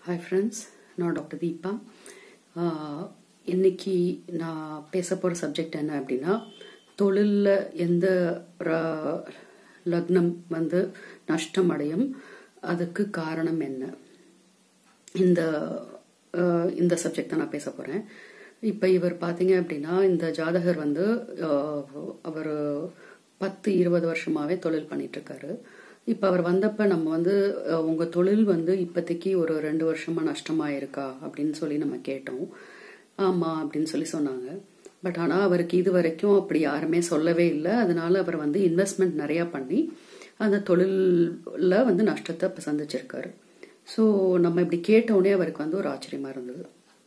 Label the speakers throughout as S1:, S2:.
S1: hi friends நான் doctor Deepa ஆஹ், இன்னைக்கு நான் பேச போகிற சப்ஜெக்ட் என்ன அப்படின்னா தொழிலில் எந்த ர- லக்னம் வந்து நஷ்டம் அடையும் அதுக்கு காரணம் என்ன இந்த அஹ், இந்த சப்ஜெக்ட் தான் நான் பேச போகிறேன் இப்போ இவர் பார்த்தீங்க அப்படின்னா இந்த ஜாதகர் வந்து அவர் பத்து இருபது வருஷமாவே தொழில் பண்ணிட்டு இருக்காரு இப்போ அவர் வந்தப்ப நம்ம வந்து அஹ், உங்க தொழில் வந்து இப்போதைக்கு ஒரு ரெண்டு வருஷமா நஷ்டமா இருக்கா அப்படின்னு சொல்லி நம்ம கேட்டோம் ஆமா அப்படின்னு சொல்லி சொன்னாங்க பட் ஆனா அவருக்கு இது வரைக்கும் அப்படி யாருமே சொல்லவே இல்லை அதனால அவர் வந்து இன்வெஸ்ட்மெண்ட் நிறைய பண்ணி அந்த தொழில்ல வந்து நஷ்டத்தை இப்ப சந்திச்சிருக்காரு ஸோ நம்ம இப்படி கேட்ட உடனே அவருக்கு வந்து ஒரு ஆச்சரியமா இருந்தது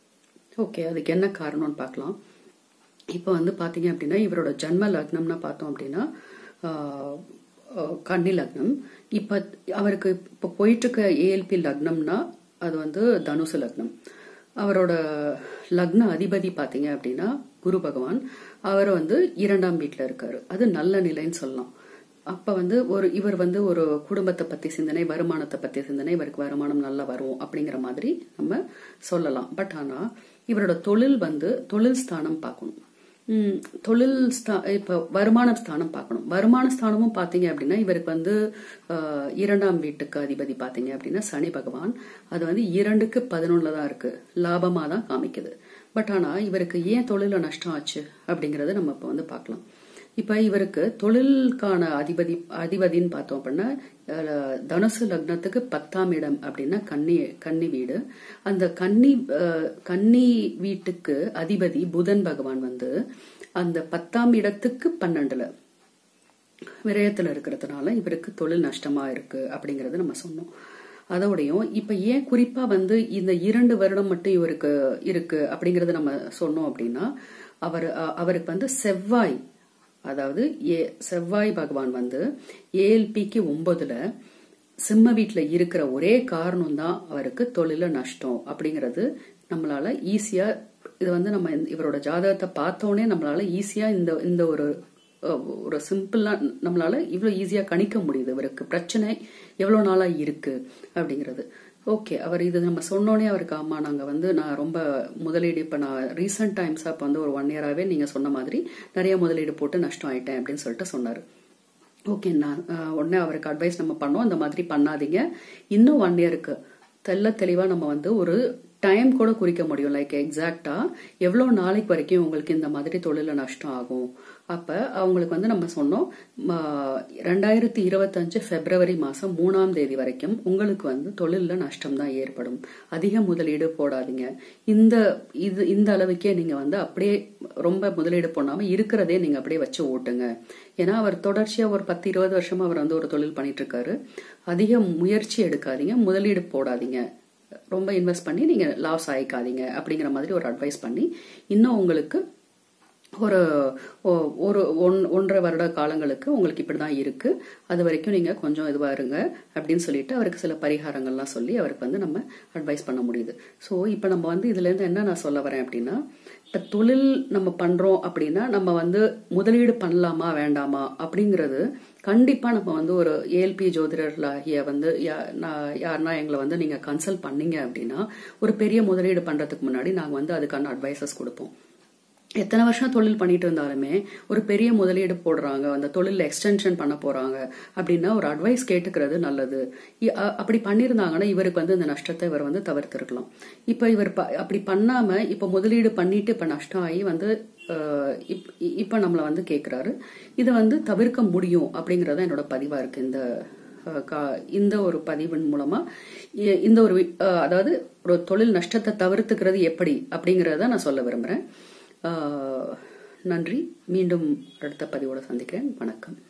S1: ஓகே அதுக்கு என்ன காரணம்னு பார்க்கலாம் இப்போ வந்து பார்த்தீங்க அப்படின்னா இவரோட ஜன்ம லக்னம்னா பார்த்தோம் அப்படின்னா ஆஹ், ஆஹ், கன்னி லக்னம் இப்போ அவருக்கு இப்போ போயிட்டு இருக்க ஏஎல்பி லக்னம்னா அது வந்து தனுசு லக்னம் அவரோட லக்ன அதிபதி பார்த்தீங்க அப்படின்னா குரு பகவான் அவர் வந்து இரண்டாம் வீட்டில் இருக்காரு அது நல்ல நிலைன்னு சொல்லலாம் அப்ப வந்து ஒரு இவர் வந்து ஒரு குடும்பத்தை பத்தி சிந்தனை வருமானத்தை பத்தி சிந்தனை இவருக்கு வருமானம் நல்லா வரும் அப்படிங்கிற மாதிரி நம்ம சொல்லலாம் பட் ஆனா இவரோட தொழில் வந்து தொழில் ஸ்தானம் பார்க்கணும் உம், தொழில் ஸ்தா- இப்ப வருமான ஸ்தானம் பார்க்கணும் வருமான ஸ்தானமும் பாத்தீங்க அப்படின்னா இவருக்கு வந்து ஆஹ், இரண்டாம் வீட்டுக்கு அதிபதி பாத்தீங்க அப்படின்னா சனி பகவான் அது வந்து இரண்டுக்கு பதினொன்னுல தான் இருக்கு லாபமா தான் காமிக்குது பட் ஆனா இவருக்கு ஏன் தொழில நஷ்டம் ஆச்சு அப்படிங்கறத நம்ம இப்ப வந்து பார்க்கலாம் இப்ப இவருக்கு தொழிலுக்கான அதிபதி அதிபதின்னு பார்த்தோம் அப்படின்னா அஹ், தனுசு லக்னத்துக்கு பத்தாம் இடம் அப்படின்னா கன்னி கன்னி வீடு அந்த கன்னி அஹ், கன்னி வீட்டுக்கு அதிபதி புதன் பகவான் வந்து அந்த பத்தாம் இடத்துக்கு பன்னெண்டுல விரயத்துல இருக்கிறதுனால இவருக்கு தொழில் நஷ்டமா இருக்கு அப்படிங்கறத நம்ம சொன்னோம் அதோடையும் இப்ப ஏன் குறிப்பா வந்து இந்த இரண்டு வருடம் மட்டும் இவருக்கு இருக்கு அப்படிங்கறத நம்ம சொன்னோம் அப்படின்னா அவர் அ- அவருக்கு வந்து செவ்வாய் அதாவது ஏ- செவ்வாய் பகவான் வந்து ஏஎல்பிக்கு ஒன்பதுல சிம்ம வீட்டுல இருக்கிற ஒரே காரணம் தான் அவருக்கு தொழில நஷ்டம் அப்படிங்கிறது நம்மளால ஈஸியா இது வந்து நம்ம இந்த- இவரோட ஜாதகத்தை பார்த்தோன்னே நம்மளால ஈஸியா இந்த இந்த ஒரு அஹ், ஒரு சிம்பிளா நம்மளால இவ்வளவு ஈஸியா கணிக்க முடியுது இவருக்கு பிரச்சனை எவ்வளவு நாளா இருக்கு அப்படிங்கிறது ஓகே அவர் இது நம்ம சொன்னோனே அவருக்கு ஆமா நாங்க வந்து நான் ரொம்ப முதலீடு இப்ப நான் ரீசெண்ட் டைம்ஸா இப்ப வந்து ஒரு ஒன் இயராவே நீங்க சொன்ன மாதிரி நிறைய முதலீடு போட்டு நஷ்டம் ஆயிட்டேன் அப்படின்னு சொல்லிட்டு சொன்னாரு ஓகே நான் அஹ், உடனே அவருக்கு அட்வைஸ் நம்ம பண்ணோம் இந்த மாதிரி பண்ணாதீங்க இன்னும் ஒன் இயருக்கு தெல்ல தெளிவா நம்ம வந்து ஒரு டைம் கூட குறிக்க முடியும் லைக் எக்ஸாக்டா எவ்வளவு நாளைக்கு வரைக்கும் உங்களுக்கு இந்த மாதிரி தொழில நஷ்டம் ஆகும் அப்ப அவங்களுக்கு வந்து நம்ம சொன்னோம் ம, ரெண்டாயிரத்தி இருபத்தஞ்சு பிப்ரவரி மாசம் மூணாம் தேதி வரைக்கும் உங்களுக்கு வந்து தொழில்ல நஷ்டம் தான் ஏற்படும் அதிக முதலீடு போடாதீங்க இந்த இது இந்த அளவுக்கே நீங்க வந்து அப்படியே ரொம்ப முதலீடு போடாம இருக்கிறதே நீங்க அப்படியே வச்சு ஓட்டுங்க ஏன்னா அவர் தொடர்ச்சியா ஒரு பத்து இருபது வருஷமா அவர் வந்து ஒரு தொழில் பண்ணிட்டு இருக்காரு அதிக முயற்சி எடுக்காதீங்க முதலீடு போடாதீங்க ரொம்ப இன்வெஸ்ட் பண்ணி நீங்க லாஸ் ஆயிக்காதீங்க அப்படிங்கிற மாதிரி ஒரு அட்வைஸ் பண்ணி இன்னும் உங்களுக்கு ஒரு ஒ- ஒரு ஒன் ஒன்றரை வருட காலங்களுக்கு உங்களுக்கு இப்படிதான் இருக்கு அது வரைக்கும் நீங்க கொஞ்சம் இதுவா இருங்க அப்படின்னு சொல்லிட்டு அவருக்கு சில பரிகாரங்கள்லாம் சொல்லி அவருக்கு வந்து நம்ம அட்வைஸ் பண்ண முடியுது ஸோ இப்போ நம்ம வந்து இதுல இருந்து என்ன நான் சொல்ல வரேன் அப்படின்னா இப்ப தொழில் நம்ம பண்றோம் அப்படின்னா நம்ம வந்து முதலீடு பண்ணலாமா வேண்டாமா அப்படிங்கிறது கண்டிப்பா நம்ம வந்து ஒரு ஏஎல்பி ஜோதிடர்களாகிய வந்து யா- நான் யாருன்னா எங்களை வந்து நீங்க கன்சல்ட் பண்ணீங்க அப்படின்னா ஒரு பெரிய முதலீடு பண்றதுக்கு முன்னாடி நாங்க வந்து அதுக்கான அட்வைசஸ் கொடுப்போம் எத்தனை வருஷம் தொழில் பண்ணிட்டு இருந்தாலுமே ஒரு பெரிய முதலீடு போடுறாங்க அந்த தொழில் எக்ஸ்டென்ஷன் பண்ண போறாங்க அப்படின்னா ஒரு அட்வைஸ் கேட்டுக்கிறது நல்லது இ- அ- அப்படி பண்ணியிருந்தாங்கன்னா இவருக்கு வந்து இந்த நஷ்டத்தை இவர் வந்து தவிர்த்திருக்கலாம் இப்ப இவர் ப- அப்படி பண்ணாம இப்ப முதலீடு பண்ணிட்டு இப்ப நஷ்டம் ஆகி வந்து அஹ், இப்- இ- இப்ப நம்மள வந்து கேக்குறாரு இதை வந்து தவிர்க்க முடியும் அப்படிங்கறத என்னோட பதிவா இருக்கு இந்த அஹ், கா- இந்த ஒரு பதிவின் மூலமா இ- இந்த ஒரு வி- அஹ், அதாவது ஒரு தொழில் நஷ்டத்தை தவிர்த்துக்கிறது எப்படி அப்படிங்கறத நான் சொல்ல விரும்புறேன் ஆஹ் நன்றி மீண்டும் அடுத்த பதிவோட சந்திக்கிறேன் வணக்கம்